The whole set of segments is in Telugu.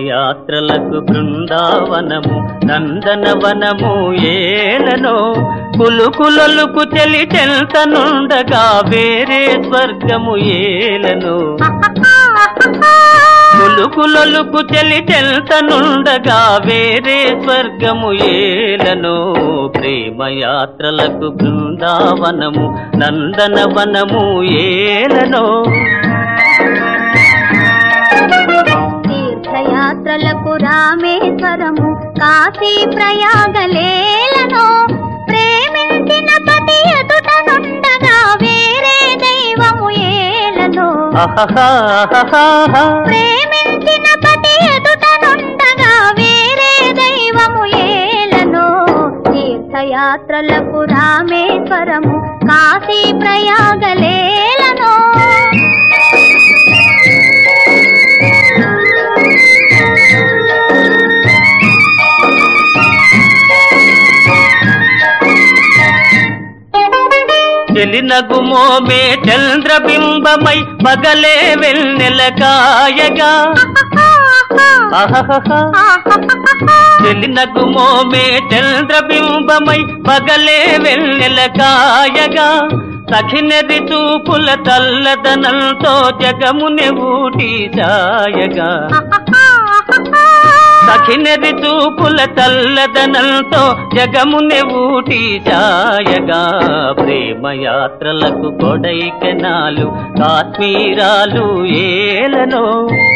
తీర్థయాత్రలకు బృందావనము నందనవనము ఏలనో కులుకులొలుకు చెలి చెల్తనుండగా వేరే స్వర్గము ఏలనో కులుకులొలుకు చెలి చెల్తనుండగా వేరే స్వర్గము ఏలనో ప్రేమయాత్రలకు బృందావనము నందనవనము ఏలనో తీర్థయాత్రలకు రామేశ్వరము కాశీ ప్రయాగలేలను ప్రేమించిన పతి ఎదుట నుండగా వేరే దైవము ఏలను అహహహహహ. ప్రేమించిన పతి ఎదుట నుండగా వేరే దైవము ఏలను తీర్థయాత్రలకు రామేశ్వరము కాశీ ప్రయాగలేలను చెలినగుమోమే చంద్రబింబమై పగలే వెన్నెల కాయగా అహహహ. చెలినగుమోమే చంద్రబింబమై పగలే వెన్నెల కాయగా సఖినది చూపుల తల్లదనంతో జగముని ఊటి సాయగా సఖినది చూపుల తల్లదనంతో జగముని ఊటి ఛాయగా ప్రేమయాత్రలకు కొడైకెనాలు కాశ్మీరాలు ఏలనో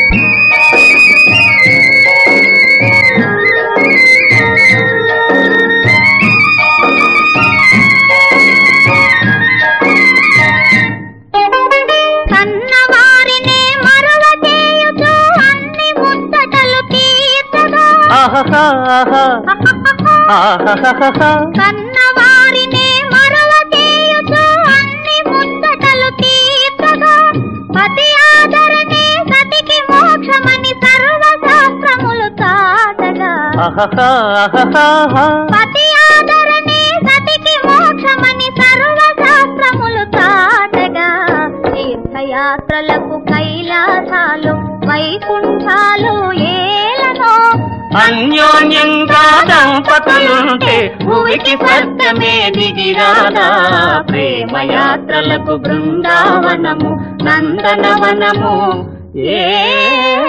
కన్నవారిని మరువ చేయుచు అన్ని ముచ్చటలు తీర్చగా ఆహహహ. ఆహహహహ. కన్నవారిని మరువ చేయుచు అన్ని ముచ్చటలు తీర్చగా పతి ఆదరణే సతికి మోక్షమని సర్వశాస్త్రములు చాటగా ఆహహహహహ. పతి ఆదరణే సతికి మోక్షమని సర్వశాస్త్రములు చాటగా తీర్థయాత్రలకు కైలాసాలు వైకుంఠాలు ఏలనో అన్యోన్యంగా దంపతులుంటే భూమికి స్వర్గమే దిగిరాదా ప్రేమయాత్రలకు బృందావనము నందనవనము ఏ